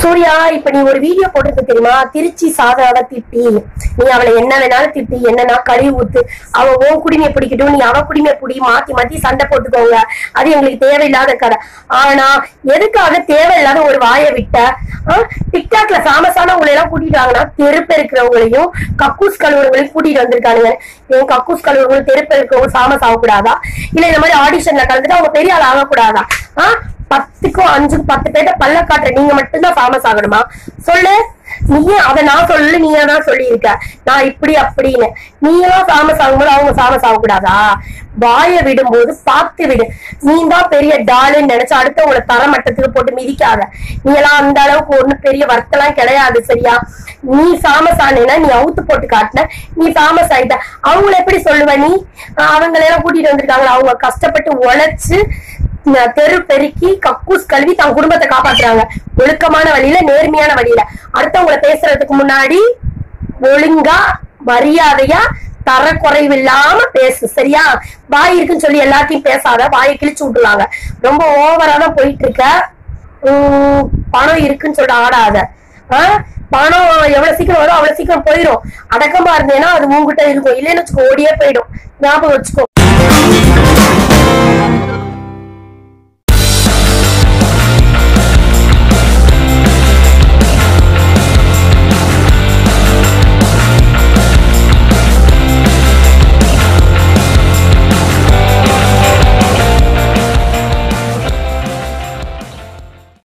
சூர்யா இப்ப நீ ஒரு வீடியோ போட்டிருக்க தெரியுமா திருச்சி சாதாவ திட்டி நீ அவளை என்ன வேணாலும் திட்டி என்னன்னா கழுவி ஊத்து அவ உன் குடிமையை பிடிக்கட்டும் நீ அவ குடிமையை பிடி மாத்தி மாத்தி சண்டை போட்டுக்கோங்க அது எங்களுக்கு தேவையில்லாத கதை ஆனா எதுக்காக தேவையில்லாத ஒரு வாயை விட்ட ஆ? டிக்டாக்ல ஃபேமஸானவங்களை எல்லாம் கூட்டிட்டு வாங்கினா தெருப்பு இருக்கிறவங்களையும் கக்கூஸ் கழுவுறவங்களையும் கூட்டிட்டு வந்திருக்கானுங்க ஏன் கக்கூஸ் கழுவுறவங்களும் தெருப்பு இருக்கிறவங்க ஃபேமஸ் ஆகக்கூடாதா இல்ல இந்த மாதிரி ஆடிஷன்ல கலந்துட்டு அவங்க பெரிய ஆள் ஆகக்கூடாதா ஆ பத்துக்கும் அஞ்சுக்கும் பத்து பேர்ட்ட பல்ல காட்டுற நீங்க மட்டும்தான் ஃபேமஸ் ஆகணுமா சொல்லு நீயே அதை நான் சொல்லு நீயே தான் சொல்லியிருக்க நான் இப்படி அப்படின்னு நீயெல்லாம் ஃபேமஸ் ஆகும்போது அவங்க ஃபேமஸ் ஆகக்கூடாதா வாயை விடும்போது பார்த்து விடு நீ தான் பெரிய டாலுன்னு நினைச்சு அடுத்தவங்கள தரமட்டத்துக்கு போட்டு மிதிக்காத நீ எல்லாம் அந்த அளவுக்கு ஒண்ணு பெரிய வர்க்கெல்லாம் கிடையாது சரியா நீ ஃபேமஸ் ஆனேன்னா நீ அவுத்து போட்டு காட்டின நீ ஃபேமஸ் ஆயிட்ட அவங்கள எப்படி சொல்லுவ நீ ஆஹ் அவங்களை எல்லாம் கூட்டிட்டு வந்திருக்காங்க அவங்க கஷ்டப்பட்டு உழைச்சு இந்த தெரு பெருக்கி கக்கூஸ் கழுவி தன் குடும்பத்தை காப்பாத்துறாங்க ஒழுக்கமான வழியில நேர்மையான வழியில அடுத்தவங்கள பேசுறதுக்கு முன்னாடி ஒழுங்கா மரியாதையா தரக்குறைவில்லாம பேசு சரியா வாய் இருக்குன்னு சொல்லி எல்லாத்தையும் பேசாத வாயை கிழிச்சு விட்டுலாங்க ரொம்ப ஓவரா தான் போயிட்டு இருக்க உம், பணம் இருக்குன்னு சொல்லிட்டு ஆடாத ஆஹ் பணம் எவ்வளவு சீக்கிரம் வரும் அவ்வளவு சீக்கிரம் போயிடும் அடக்கமா இருந்தேன்னா அது உங்ககிட்ட இருக்கும் இல்லைன்னு வச்சுக்கோ ஓடியே போயிடும் ஞாபகம் வச்சுக்கோ